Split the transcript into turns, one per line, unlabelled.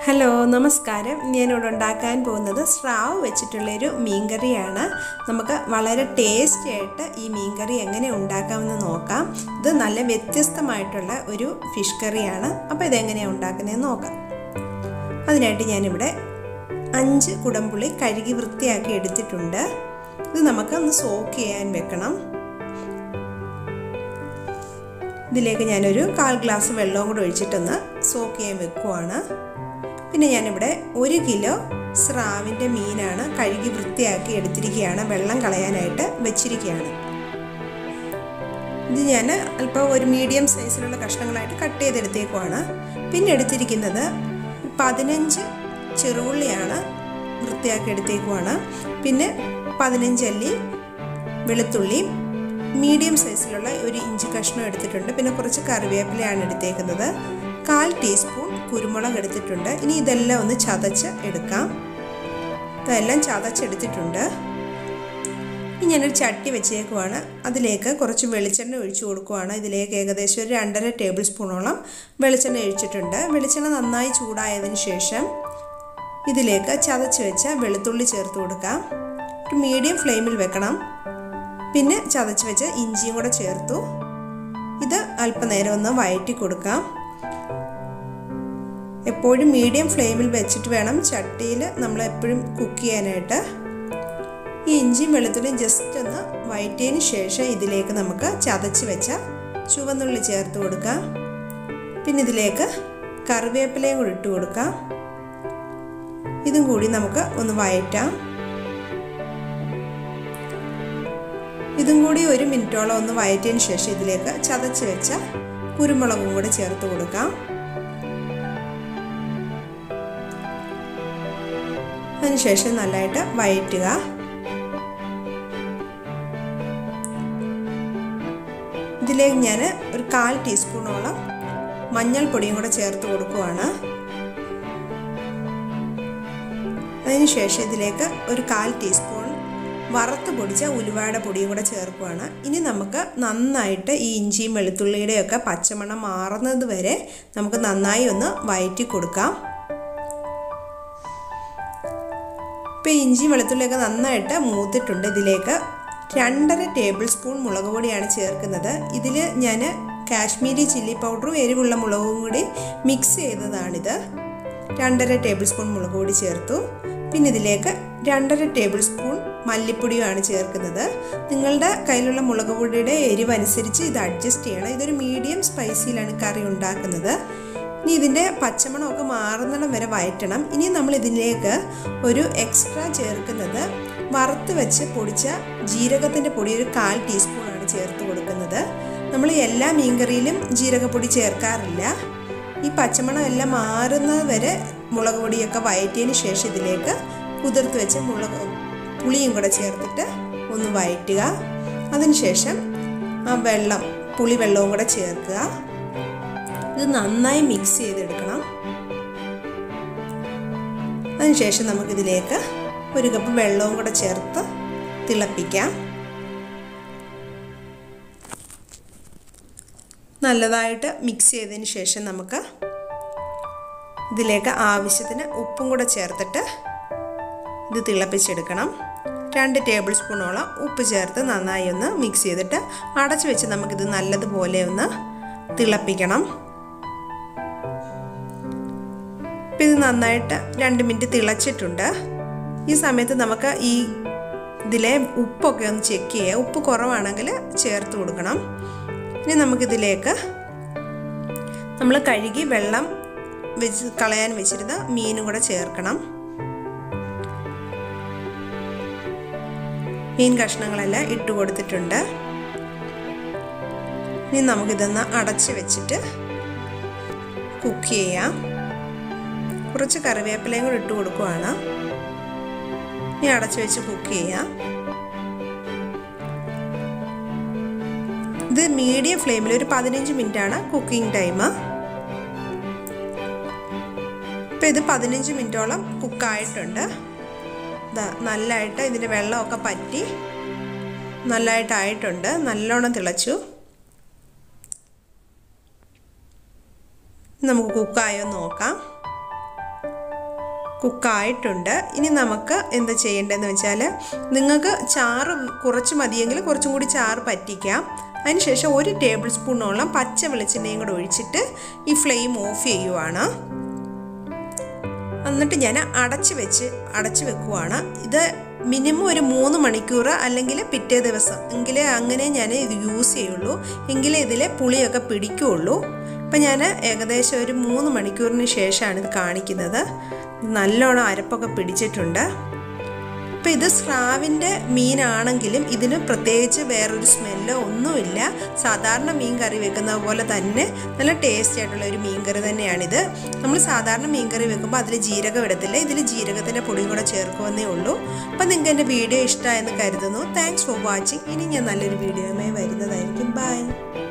hello നമസ്കാരം ഞാനിവിടെ ഉണ്ടാക്കാൻ പോകുന്നത് സ്രാവ് വെച്ചിട്ടുള്ളൊരു മീൻകറിയാണ് നമുക്ക് വളരെ ടേസ്റ്റി ആയിട്ട് ഈ മീൻകറി എങ്ങനെ ഉണ്ടാക്കാമെന്ന് നോക്കാം ഇത് നല്ല വ്യത്യസ്തമായിട്ടുള്ള ഒരു ഫിഷ് കറിയാണ് അപ്പോൾ ഇതെങ്ങനെയാണ് ഉണ്ടാക്കുന്നതെന്ന് നോക്കാം അതിനായിട്ട് ഞാനിവിടെ അഞ്ച് കുടംപുളി കഴുകി വൃത്തിയാക്കി എടുത്തിട്ടുണ്ട് ഇത് നമുക്ക് ഒന്ന് സോക്ക് ചെയ്യാൻ വെക്കണം ഇതിലേക്ക് ഞാനൊരു കാൽ ഗ്ലാസ് വെള്ളവും കൂടെ ഒഴിച്ചിട്ടൊന്ന് സോക്ക് ചെയ്യാൻ വെക്കുവാണ് പിന്നെ ഞാനിവിടെ ഒരു കിലോ സ്രാവിൻ്റെ മീനാണ് കഴുകി വൃത്തിയാക്കി എടുത്തിരിക്കുകയാണ് വെള്ളം കളയാനായിട്ട് വെച്ചിരിക്കുകയാണ് ഇത് ഞാൻ അല്പം ഒരു മീഡിയം സൈസിലുള്ള കഷ്ണങ്ങളായിട്ട് കട്ട് ചെയ്തെടുത്തേക്കുവാണ് പിന്നെ എടുത്തിരിക്കുന്നത് പതിനഞ്ച് ചെറുള്ളിയാണ് വൃത്തിയാക്കി എടുത്തേക്കുവാണ് പിന്നെ പതിനഞ്ചല്ലി വെളുത്തുള്ളി മീഡിയം സൈസിലുള്ള ഒരു ഇഞ്ചി കഷ്ണം എടുത്തിട്ടുണ്ട് പിന്നെ കുറച്ച് കറിവേപ്പിലയാണ് എടുത്തേക്കുന്നത് കാൽ ടീസ്പൂൺ കുരുമുളക് എടുത്തിട്ടുണ്ട് ഇനി ഇതെല്ലാം ഒന്ന് ചതച്ച് എടുക്കാം ഇതെല്ലാം ചതച്ചെടുത്തിട്ടുണ്ട് ഇനി ഞാനൊരു ചട്ടി വെച്ചേക്കുവാണ് അതിലേക്ക് കുറച്ച് വെളിച്ചെണ്ണ ഒഴിച്ചു കൊടുക്കുവാണ് ഇതിലേക്ക് ഏകദേശം ഒരു രണ്ടര ടേബിൾ സ്പൂണോളം വെളിച്ചെണ്ണ ഒഴിച്ചിട്ടുണ്ട് വെളിച്ചെണ്ണ നന്നായി ചൂടായതിന് ശേഷം ഇതിലേക്ക് ചതച്ച് വെച്ച വെളുത്തുള്ളി ചേർത്ത് കൊടുക്കാം ഒരു മീഡിയം ഫ്ലെയിമിൽ വെക്കണം പിന്നെ ചതച്ച് വെച്ച് ഇഞ്ചിയും കൂടെ ചേർത്തു ഇത് അല്പനേരം ഒന്ന് വഴറ്റി കൊടുക്കാം എപ്പോഴും മീഡിയം ഫ്ലെയിമിൽ വെച്ചിട്ട് വേണം ചട്ടിയിൽ നമ്മൾ എപ്പോഴും കുക്ക് ചെയ്യാനായിട്ട് ഈ ഇഞ്ചിയും വെളുത്തുള്ളിയും ജസ്റ്റ് ഒന്ന് വഴറ്റിയതിന് ശേഷം ഇതിലേക്ക് നമുക്ക് ചതച്ച് വെച്ച ചുവന്നുള്ളി ചേർത്ത് കൊടുക്കാം പിന്നെ ഇതിലേക്ക് കറിവേപ്പിലയും കൂടി ഇട്ട് കൊടുക്കാം ഇതും കൂടി നമുക്ക് ഒന്ന് വഴറ്റാം ഇതും കൂടി ഒരു മിനിറ്റോളം ഒന്ന് വഴറ്റിയതിന് ശേഷം ഇതിലേക്ക് ചതച്ച് വെച്ച കുരുമുളകും കൂടി ചേർത്ത് കൊടുക്കാം അതിനുശേഷം നല്ലതായിട്ട് വഴറ്റുക ഇതിലേക്ക് ഞാൻ ഒരു കാൽ ടീസ്പൂണോളം മഞ്ഞൾപ്പൊടിയും കൂടെ ചേർത്ത് കൊടുക്കുവാണ് അതിനുശേഷം ഇതിലേക്ക് ഒരു കാൽ ടീസ്പൂൺ വറുത്ത് പൊടിച്ച ഉലുവയുടെ പൊടിയും കൂടെ ചേർക്കുവാണ് ഇനി നമുക്ക് നന്നായിട്ട് ഈ ഇഞ്ചിയും വെളുത്തുള്ളിയുടെയൊക്കെ പച്ചമണം മാറുന്നത് വരെ നമുക്ക് നന്നായി ഒന്ന് വഴറ്റി കൊടുക്കാം ഇപ്പോൾ ഇഞ്ചി വെളുത്തുള്ളിയൊക്കെ നന്നായിട്ട് മൂത്തിട്ടുണ്ട് ഇതിലേക്ക് രണ്ടര ടേബിൾ സ്പൂൺ മുളക് പൊടിയാണ് ചേർക്കുന്നത് ഇതിൽ ഞാൻ കാശ്മീരി ചില്ലി പൗഡറും എരിവുള്ള മുളകും കൂടി മിക്സ് ചെയ്തതാണിത് രണ്ടര ടേബിൾ സ്പൂൺ മുളക് പൊടി ചേർത്തു പിന്നെ ഇതിലേക്ക് രണ്ടര ടേബിൾ സ്പൂൺ മല്ലിപ്പൊടിയുമാണ് ചേർക്കുന്നത് നിങ്ങളുടെ കയ്യിലുള്ള മുളക് പൊടിയുടെ എരിവ് അനുസരിച്ച് ഇത് അഡ്ജസ്റ്റ് ചെയ്യണം ഇതൊരു മീഡിയം സ്പൈസിയിലാണ് കറി ഉണ്ടാക്കുന്നത് ഇനി ഇതിൻ്റെ പച്ചമണമൊക്കെ മാറുന്നിടം വരെ വയറ്റണം ഇനി നമ്മൾ ഇതിലേക്ക് ഒരു എക്സ്ട്രാ ചേർക്കുന്നത് വറുത്ത് വെച്ച് പൊടിച്ച ജീരകത്തിൻ്റെ പൊടി ഒരു കാൽ ടീസ്പൂണാണ് ചേർത്ത് കൊടുക്കുന്നത് നമ്മൾ എല്ലാ മീൻകറിയിലും ജീരകപ്പൊടി ചേർക്കാറില്ല ഈ പച്ചമണം എല്ലാം മാറുന്നത് വരെ മുളക് പൊടിയൊക്കെ വയറ്റിയതിന് ശേഷം ഇതിലേക്ക് കുതിർത്ത് വെച്ച മുളക് പുളിയും കൂടെ ചേർത്തിട്ട് ഒന്ന് വയറ്റുക അതിനുശേഷം ആ വെള്ളം പുളി വെള്ളവും കൂടെ ചേർക്കുക ഇത് നന്നായി മിക്സ് ചെയ്തെടുക്കണം അതിനുശേഷം നമുക്കിതിലേക്ക് ഒരു കപ്പ് വെള്ളവും കൂടെ ചേർത്ത് തിളപ്പിക്കാം നല്ലതായിട്ട് മിക്സ് ചെയ്തതിന് ശേഷം നമുക്ക് ഇതിലേക്ക് ആവശ്യത്തിന് ഉപ്പും കൂടെ ചേർത്തിട്ട് ഇത് തിളപ്പിച്ചെടുക്കണം രണ്ട് ടേബിൾ സ്പൂണോളം ഉപ്പ് ചേർത്ത് നന്നായി ഒന്ന് മിക്സ് ചെയ്തിട്ട് അടച്ചു വെച്ച് നമുക്കിത് നല്ലതുപോലെ ഒന്ന് തിളപ്പിക്കണം ഇപ്പം ഇത് നന്നായിട്ട് രണ്ട് മിനിറ്റ് തിളച്ചിട്ടുണ്ട് ഈ സമയത്ത് നമുക്ക് ഈ ഇതിലെ ഉപ്പൊക്കെ ഒന്ന് ചെക്ക് ചെയ്യുക ഉപ്പ് കുറവാണെങ്കിൽ ചേർത്ത് കൊടുക്കണം ഇനി നമുക്കിതിലേക്ക് നമ്മൾ കഴുകി വെള്ളം വെച്ച് കളയാൻ വെച്ചിരുന്ന മീനും കൂടെ ചേർക്കണം മീൻ കഷ്ണങ്ങളെല്ലാം ഇട്ട് കൊടുത്തിട്ടുണ്ട് ഇനി നമുക്കിതൊന്ന് അടച്ച് വെച്ചിട്ട് കുക്ക് ചെയ്യാം കുറച്ച് കറിവേപ്പിലയും കൂടി ഇട്ട് കൊടുക്കുവാണ് ഇനി അടച്ചു വെച്ച് കുക്ക് ചെയ്യാം ഇത് മീഡിയം ഫ്ലെയിമിൽ ഒരു പതിനഞ്ച് മിനിറ്റാണ് കുക്കിംഗ് ടൈം ഇപ്പം ഇത് പതിനഞ്ച് മിനിറ്റോളം കുക്കായിട്ടുണ്ട് ഇതാ നല്ലതായിട്ട് ഇതിൻ്റെ വെള്ളമൊക്കെ പറ്റി നല്ലതായിട്ടായിട്ടുണ്ട് നല്ലോണം തിളച്ചു നമുക്ക് കുക്കായോ നോക്കാം കുക്കായിട്ടുണ്ട് ഇനി നമുക്ക് എന്താ ചെയ്യേണ്ടതെന്ന് വെച്ചാൽ നിങ്ങൾക്ക് ചാറ് കുറച്ച് മതിയെങ്കിൽ കുറച്ചും കൂടി ചാറ് പറ്റിക്കാം അതിനുശേഷം ഒരു ടേബിൾ സ്പൂണോളം പച്ച വെളിച്ചെണ്ണയും കൂടെ ഒഴിച്ചിട്ട് ഈ ഫ്ലെയിം ഓഫ് ചെയ്യുവാണ് എന്നിട്ട് ഞാൻ അടച്ച് വെച്ച് അടച്ച് വെക്കുവാണ് ഇത് മിനിമം ഒരു മൂന്ന് മണിക്കൂർ അല്ലെങ്കിൽ പിറ്റേ ദിവസം എങ്കിലേ അങ്ങനെ ഞാൻ ഇത് യൂസ് ചെയ്യുള്ളൂ എങ്കിലേ ഇതിൽ പുളിയൊക്കെ പിടിക്കുകയുള്ളൂ അപ്പം ഞാൻ ഏകദേശം ഒരു മൂന്ന് മണിക്കൂറിന് ശേഷമാണ് ഇത് കാണിക്കുന്നത് നല്ലോണം അരപ്പൊക്കെ പിടിച്ചിട്ടുണ്ട് അപ്പോൾ ഇത് സ്രാവിൻ്റെ മീനാണെങ്കിലും ഇതിന് പ്രത്യേകിച്ച് വേറൊരു സ്മെല്ലോ ഒന്നുമില്ല സാധാരണ മീൻ കറി വെക്കുന്ന പോലെ തന്നെ നല്ല ടേസ്റ്റി ആയിട്ടുള്ള ഒരു മീൻ കറി തന്നെയാണിത് നമ്മൾ സാധാരണ മീൻ കറി വെക്കുമ്പോൾ അതിൽ ജീരകം ഇടത്തില്ല ഇതിൽ ജീരകത്തിൻ്റെ പൊടിയും കൂടെ ചേർക്കുമെന്നേ ഉള്ളൂ അപ്പോൾ നിങ്ങൾക്ക് എൻ്റെ വീഡിയോ ഇഷ്ടമായെന്ന് കരുതുന്നു താങ്ക്സ് ഫോർ വാച്ചിങ് ഇനി ഞാൻ നല്ലൊരു വീഡിയോയുമായി വരുന്നതായിരിക്കും ബൈ